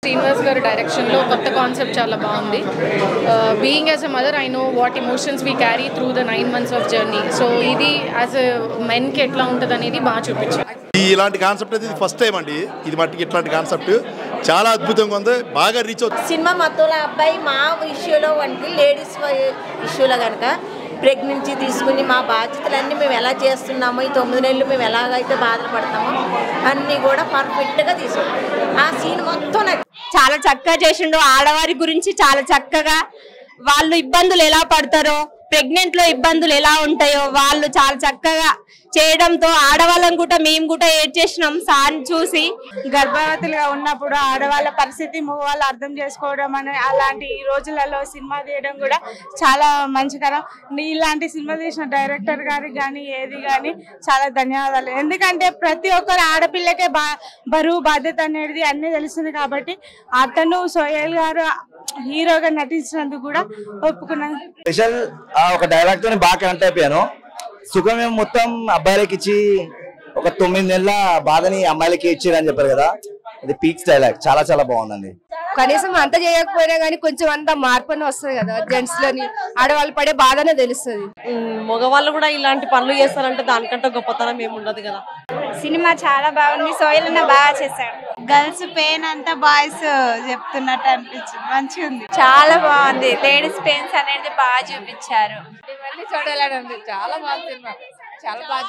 శ్రీనివాస్ గారి డైరెక్షన్లో కొత్త కాన్సెప్ట్ చాలా బాగుంది being as a mother I know what emotions we carry through the nine months of journey so ఇది యాజ్ అ మెన్కి ఎట్లా ఉంటుంది అనేది బాగా చూపించారు ఈ ఇలాంటి కాన్సెప్ట్ అయితే ఇది ఫస్ట్ టైం అండి ఇది మట్టికి ఇట్లాంటి కాన్సెప్ట్ చాలా అద్భుతంగా ఉంది బాగా రీచ్ అవుతుంది సినిమా మత్తుల అబ్బాయి మా ఇష్యూలో వంటి లేడీస్ ఇష్యూలో కనుక ప్రెగ్నెన్సీ తీసుకుని మా బాధ్యతలన్నీ మేము ఎలా చేస్తున్నామో ఈ తొమ్మిది నెలలు మేము ఎలాగైతే బాధలు పడతామో అన్నీ కూడా పర్ఫెక్ట్గా తీసుకుంటాం ఆ సీన్ మొత్తం నాకు చాలా చక్కగా చేసిండు ఆడవారి గురించి చాలా చక్కగా వాళ్ళు ఇబ్బందులు ఎలా పడతారో ప్రెగ్నెంట్ లో ఇబ్బందులు ఎలా ఉంటాయో వాళ్ళు చాలా చక్కగా చేయడంతో ఆడవాళ్ళని కూడా మేము కూడా ఏడ్ చేసినాం సార్ చూసి గర్భవతులుగా ఉన్నప్పుడు ఆడవాళ్ళ పరిస్థితి మగవాళ్ళు అర్థం చేసుకోవడం అనే అలాంటి ఈ రోజులలో సినిమా తీయడం కూడా చాలా మంచికరం ఇలాంటి సినిమా తీసిన డైరెక్టర్ గారికి కానీ ఏది కానీ చాలా ధన్యవాదాలు ఎందుకంటే ప్రతి ఒక్కరు ఆడపిల్లకే బా బరువు బాధ్యత అనేది అన్నీ తెలుస్తుంది కాబట్టి అతను సోయల్ గారు హీరోగా నటించినందుకు కూడా ఒప్పుకున్నాను స్పెషల్ ఆ ఒక డైలాగ్ తోని బాగా కనెక్ట్ అయిపోయాను సుఖమేమో మొత్తం అబ్బాయిలకి ఇచ్చి ఒక తొమ్మిది నెలల బాధని అమ్మాయిలకి ఇచ్చిరని చెప్పారు కదా ఇది పీక్స్ డైలాగ్ చాలా చాలా బాగుందండి కనీసం అంత చేయకపోయినా కానీ కొంచెం అంత మార్పు అని వస్తుంది కదా జెంట్స్ లోని ఆడవాళ్ళు పడే బాధనే తెలుస్తుంది మగవాళ్ళు కూడా ఇలాంటి పనులు చేస్తారంటే దానికంటే గొప్పతనం ఏమి ఉండదు కదా సినిమా చాలా బాగుంది సోయల్ అన్న బాగా చేశాడు గర్ల్స్ పెయిన్ అంతా బాయ్స్ చెప్తున్నట్టు అనిపించింది మంచిగా ఉంది చాలా బాగుంది లేడీస్ పెయిన్స్ అనేది బాగా చూపించారు మళ్ళీ చూడాలని ఉంది చాలా బాగుంది సినిమా చాలా బాగా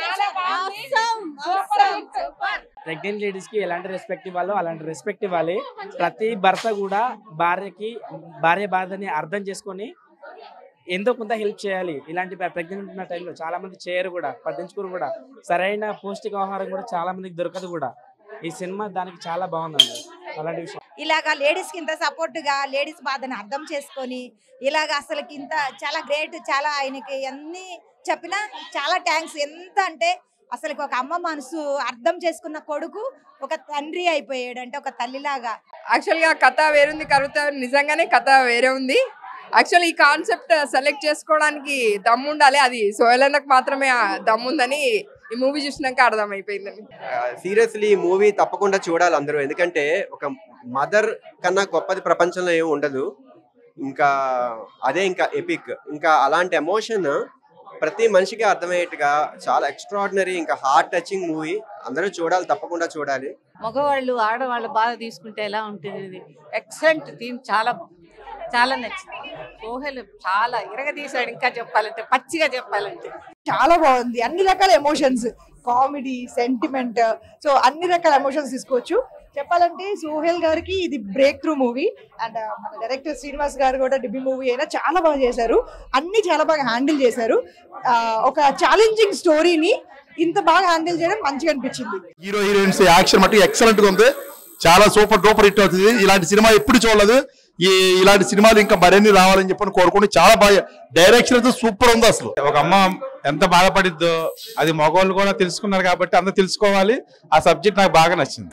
ప్రెగ్నెంట్ లేడీస్ కి ఎలాంటి రెస్పెక్ట్ ఇవ్వాలో అలాంటి రెస్పెక్ట్ ఇవ్వాలి ప్రతి భర్త కూడా భార్యకి భార్య బాధని అర్థం చేసుకొని ఎంతో కొంత హెల్ప్ చేయాలి ఇలాంటి ప్రెగ్నెంట్ ఉన్న టైంలో చాలా మంది చేయరు కూడా పట్టించుకోరు కూడా సరైన పౌష్టికాహారం కూడా చాలా మందికి దొరకదు కూడా ఈ సినిమా దానికి చాలా బాగుందండి అలాంటి విషయం ఇలాగా లేడీస్కి ఇంత సపోర్ట్గా లేడీస్ బాధని అర్థం చేసుకొని ఇలాగ అసలుకి ఇంత చాలా గ్రేట్ చాలా ఆయనకి అన్ని చెప్పినా చాలా థ్యాంక్స్ ఎంత అంటే అసలుకి ఒక అమ్మ మనసు అర్థం చేసుకున్న కొడుకు ఒక తండ్రి అయిపోయాడు అంటే ఒక తల్లిలాగా యాక్చువల్గా కథ వేరుంది కవిత నిజంగానే కథ వేరే ఉంది యాక్చువల్ ఈ కాన్సెప్ట్ సెలెక్ట్ చేసుకోవడానికి దమ్ము ఉండాలి అది సోయలన్నకు మాత్రమే ఆ దమ్ముందని ఈ మూవీ చూసినాక అర్థమైపోయిందండి సీరియస్లీ ఈ మూవీ తప్పకుండా చూడాలి అందరూ ఎందుకంటే ఒక మదర్ కన్నా గొప్పది ప్రపంచంలో ఏమి ఉండదు ఇంకా అదే ఇంకా ఎపిక్ ఇంకా అలాంటి ఎమోషన్ ప్రతి మనిషికి అర్థమయ్యేట్టుగా చాలా ఎక్స్ట్రాడినరీ ఇంకా హార్ట్ టచింగ్ మూవీ అందరూ చూడాలి తప్పకుండా చూడాలి మగవాళ్ళు ఆడవాళ్ళ బాధ తీసుకుంటే ఎలా ఉంటుంది ఇది ఎక్సలెంట్ థీమ్ చాలా బాగుంది. చాలా నచ్చింది ఊహలు చాలా ఇరగదీశాడు ఇంకా చెప్పాలంటే పచ్చిగా చెప్పాలంటే చాలా బాగుంది అన్ని రకాల ఎమోషన్స్ కామెడీ సెంటిమెంట్ సో అన్ని రకాల ఎమోషన్స్ తీసుకోవచ్చు చెప్పాలంటే సోహెల్ గారికి ఇది బ్రేక్ త్రూ మూవీ అండ్ మన డైరెక్టర్ శ్రీనివాస్ గారు కూడా డిబి మూవీ అయినా చాలా బాగా చేశారు అన్ని చాలా బాగా హ్యాండిల్ చేశారు ఆ, ఒక ఛాలెంజింగ్ స్టోరీని ఇంత బాగా హ్యాండిల్ చేయడం మంచిగా అనిపించింది హీరో హీరోయిన్స్ యాక్షన్ మట్టి ఎక్సలెంట్ గా ఉంది చాలా సూపర్ డూపర్ హిట్ అవుతుంది ఇలాంటి సినిమా ఎప్పుడు చూడలేదు ఈ ఇలాంటి సినిమాలు ఇంకా మరిన్ని రావాలని చెప్పని కోరుకుంటూ చాలా బాగా డైరెక్షన్ అయితే సూపర్ ఉంది అసలు ఒక అమ్మ ఎంత బాధపడిద్దో అది మగవాళ్ళు కూడా తెలుసుకున్నారు కాబట్టి అందరూ తెలుసుకోవాలి ఆ సబ్జెక్ట్ నాకు బాగా నచ్చింది